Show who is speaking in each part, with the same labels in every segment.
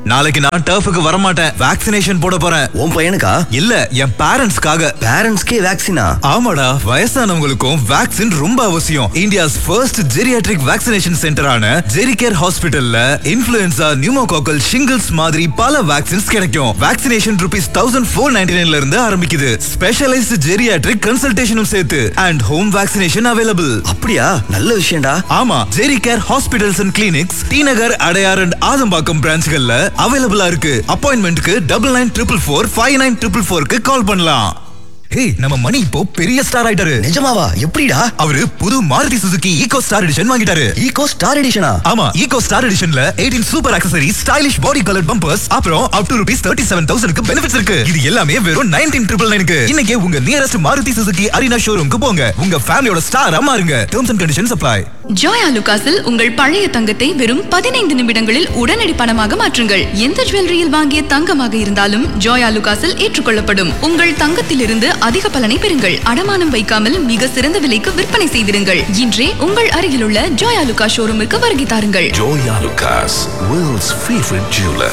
Speaker 1: நாளைக்கு நான் டர்ஃபுக்கு வரமாட்டேன் வேக்சினேஷன் போட போறேன்
Speaker 2: உன் பையனுக்கா
Speaker 1: இல்ல என் பேரண்ட்ஸ்க்காக
Speaker 2: பேரண்ட்ஸ்க்கே வேக்சினா
Speaker 1: ஆமாடா வயசானவங்களுக்கும் வேக்சின் ரொம்ப அவசியம் இந்தியாஸ் ஃபர்ஸ்ட் ஜெரியாட்ரிக் வேக்சினேஷன் சென்டரான ஜெரிகேர் ஹாஸ்பிட்டல்ல இன்ஃபுளுன்சா நியூமோகாக்கல் ஷிங்கிள்ஸ் மாதிரி பல வேக்சின்ஸ் கிடைக்கும் vaccination rupees thousand four ninety நைன்ல இருந்து ஆரம்பிக்குது ஸ்பெஷலைஸ்ட் ஜெரியாட்ரிக் கன்சல்டேஷனும் சேர்த்து அண்ட் ஹோம் வேக்சினேஷன் அவைலபிள்
Speaker 2: அப்படியா நல்ல விஷயம்டா
Speaker 1: ஆமா Gericare hospitals and clinics T Nagar Adyar and Adambakkam பிரான்ச்கள்ல அவைலபிளா இருக்கு அப்பாயின்மெண்ட்க்கு double nine triple four five nine triple ஃபோருக்கு கால் பண்ணலாம் ஹே நம்ம மணி இப்போ பெரிய ஸ்டார் ஆயிட்டாரு
Speaker 2: நிஜமாவா எப்படிடா
Speaker 1: அவரு புது Maruti Suzuki Eeco Star edition வாங்கிட்டாரு
Speaker 2: ஈகோ ஸ்டார் எடிஷனா
Speaker 1: ஆமா ஈகோ ஸ்டார் எடிஷன்ல 18 super accessory stylish body colour bumpers அப்புறம் up to rupees thirty seven தௌசண்ட்க்கு பெனிஃபிட்ஸ் இருக்கு இது எல்லாமே வெறும் நைன்டீன் ட்ரிபிள் நைனுக்கு இன்னைக்கு உங்க நியரஸ்ட் மாருதி சுசுகி அரினா ஷோரூம்க்கு போங்க உங்க ஃபேமிலியோட ஸ்டார் மாறுங்க டேர்ம்ஸ் அண்ட் கண்டிஷன்ஸ் அப்ளை
Speaker 3: ஜோயா லுகாஸில் உங்கள் பழைய தங்கத்தை வெறும் பதினைந்து நிமிடங்களில் உடனடி பணமாக மாற்றுங்கள் எந்த ஜுவல்லரியில் வாங்கிய தங்கமாக இருந்தாலும் ஜோயா லுகாஸில் ஏற்றுக்கொள்ளப்படும் உங்கள் தங்கத்திலிருந்து அதிக பலனை பெறுங்கள் அடமானம் வைக்காமல் மிக சிறந்த விலைக்கு விற்பனை செய்திருங்கள் இன்றே உங்கள் அருகிலுள்ள ஜோயா லுகா ஷோரூமுக்கு வருகை தாருங்கள்
Speaker 4: Joya Lucas, world's favorite jeweler.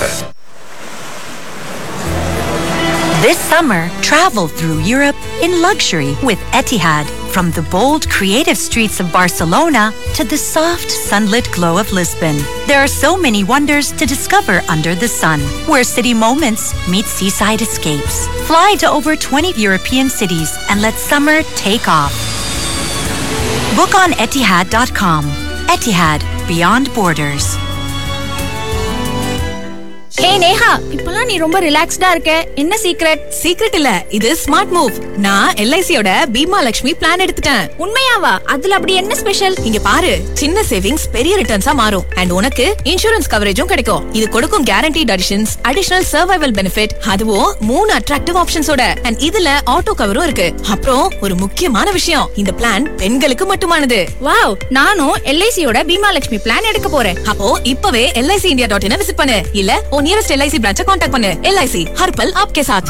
Speaker 5: This summer, travel through Europe in luxury with Etihad. From the bold, creative streets of Barcelona to the soft, sunlit glow of Lisbon. There are so many wonders to discover under the sun, where city moments meet seaside escapes. Fly to over 20 European cities and let summer take off. Book on Etihad.com. Etihad, beyond borders.
Speaker 6: ஹே நேஹா இப்பலாம் நீ ரொம்ப ரிலாக்ஸ்டா இருக்க என்ன secret
Speaker 7: secret இல்ல இது smart move நான் எல்ஐசியோட Bima Lakshmi plan எடுத்துட்டேன்
Speaker 6: உண்மையாவா அதுல அப்படி என்ன ஸ்பெஷல்
Speaker 7: இங்க பாரு சின்ன சேவிங்ஸ் பெரிய ரிட்டர்ன்ஸா மாறும் அண்ட் உனக்கு இன்சூரன்ஸ் கவரேஜும் கிடைக்கும் இது கொடுக்கும் guaranteed additions additional survival benefit அதுவும் மூணு அட்ராக்டிவ் ஆப்ஷன்ஸோட அண்ட் இதுல ஆட்டோ கவரும் இருக்கு அப்புறம் ஒரு முக்கியமான விஷயம் இந்த பிளான் பெண்களுக்கு மட்டுமானது
Speaker 6: வாவ் நானும் எல்ஐசியோட பீமா லட்சுமி பிளான் எடுக்க போறேன்
Speaker 7: அப்போ இப்பவே LIC India dot in visit பண்ணு இல்ல உன் நியரஸ்ட் எல்ஐசி பிரான்ச்ச காண்டாக்ட் பண்ணு எல்ஐசி ஹர்பல் ஆப்கே சாத்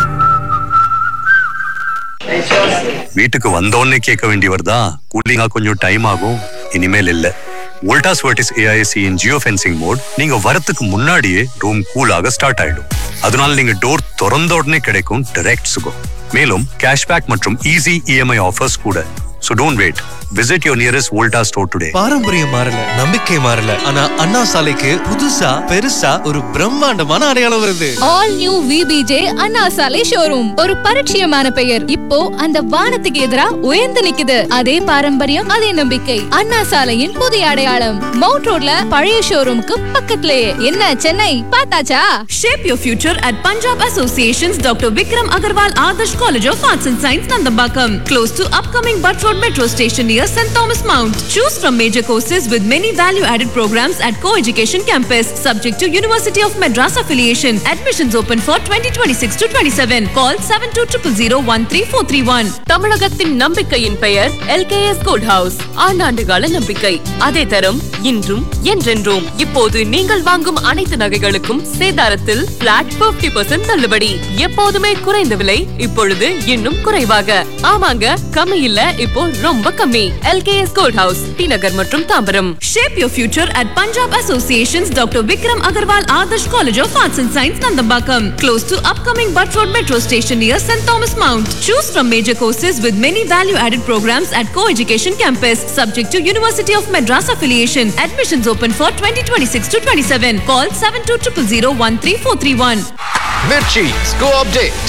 Speaker 8: வீட்டுக்கு வந்தோடனே கேட்க வேண்டியவர் தான் கூலிங்கா கொஞ்சம் டைம் ஆகும் இனிமேல் இல்ல Voltas Vertis AIC in geofencing mode நீங்க வரத்துக்கு முன்னாடியே ரூம் கூலாக ஸ்டார்ட் ஆயிடும் அதனால நீங்க டோர் திறந்த உடனே கிடைக்கும் டைரக்ட் சுகம் மேலும் கேஷ்பேக் மற்றும் ஈஸி இஎம்ஐ ஆஃபர்ஸ் கூட so don't wait visit your nearest Voltas store today
Speaker 9: பாரம்பரியம் மாறல நம்பிக்கை மாறல ஆனா அண்ணா சாலைக்கு புதுசா பெருசா ஒரு பிரம்மாண்டமான அடையாளம் வருது
Speaker 10: ஆல் நியூ விபிஜே அண்ணா சாலை ஷோரூம் ஒரு பரிச்சயமான பெயர் இப்போ அந்த வானத்துக்கு எதிரா உயர்ந்து நிக்குது அதே பாரம்பரியம் அதே நம்பிக்கை அண்ணா சாலையின் புதிய அடையாளம் மவுண்ட் ரோட்ல பழைய ஷோரூமுக்கு பக்கத்துலயே என்ன Chennai பார்த்தாச்சா
Speaker 11: Shape your future at Punjab Association's Dr. Vikram Agarwal Adarsh College of Arts and Science, Nandambakam, close to upcoming Butt Road Metro Station near St. Thomas Mount. Choose from major courses with many value-added programs at Co-Education Campus, subject to University of Madras affiliation. Admissions open for 2026 to 27. Call 7200013431.
Speaker 12: தமிழகத்தின் நம்பிக்கையின் பெயர் LKS good house ஆண்டாண்டுகால நம்பிக்கை அதே தரம் இன்றும் என்றென்றும் இப்போது நீங்கள் வாங்கும் அனைத்து நகைகளுக்கும் சேதாரத்தில் பிளாட் 50% தள்ளுபடி எப்போதுமே குறைந்த விலை இப்பொழுது இன்னும் குறைவாக ஆமாங்க கம்மி இல்ல இப்போ ரொம்ப கம்மி எல்கேஎஸ் கோல்ட் ஹவுஸ் டி நகர் மற்றும் Tambaram
Speaker 11: Shape your future at Punjab Association's Dr. Vikram Agarwal Adarsh College of Arts and Science, Nandambakam, close to upcoming Butt Road Metro Station near St. Thomas Mount. Choose from major courses with many value-added programs at Co-Education Campus, subject to University of Madras affiliation. Admissions open for 2026 to 27. Call 7200013431.
Speaker 13: Mirchi score update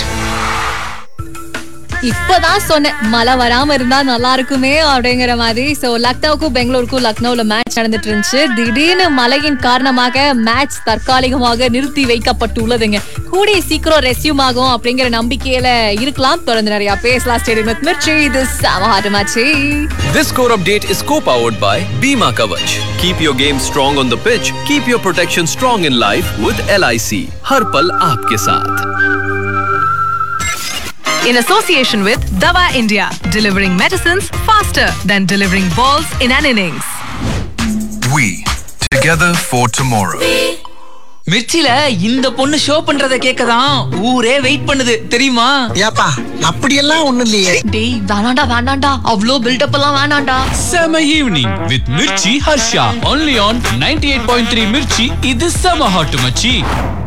Speaker 10: இப்பதான் சொன்னேன் மழை வராம இருந்தா நல்லா இருக்குமே அப்படிங்கிற மாதிரி so லக்னோவுக்கும் பெங்களூருக்கும் லக்னோல match நடந்துட்டு இருந்துச்சு திடீர்னு மழையின் காரணமாக மேட்ச் தற்காலிகமாக நிறுத்தி வைக்கப்பட்டுள்ளதுங்க கூடிய சீக்கிரம் ரெஸ்யூம் ஆகும் அப்படிங்கிற நம்பிக்கையில இருக்கலாம் தொடர்ந்து நிறைய பேசலாம் ஸ்டேடியம் வித் மிர்ச்சி இது சமஹாட்டமாச்சு
Speaker 13: This score update is co-powered by Bima Kavach. Keep your game strong on the pitch. Keep your protection strong in life with LIC. हर पल आपके साथ.
Speaker 14: in association with Dava India, delivering medicines faster than delivering balls in an innings.
Speaker 4: We, together for tomorrow.
Speaker 15: மிர்ச்சில இந்த பொண்ணு show பண்றத கேட்கதான் ஊரே wait பண்ணுது தெரியுமா
Speaker 16: ஏப்பா அப்படியெல்லாம் ஒண்ணு இல்லையே
Speaker 3: டேய் வேணாண்டா வேணாண்டா அவ்வளோ பில்டப் எல்லாம் வேணாண்டா
Speaker 17: Summer evening with Mirchi Harsha only on 98.3 Mirchi இது செம ஹாட் மச்சி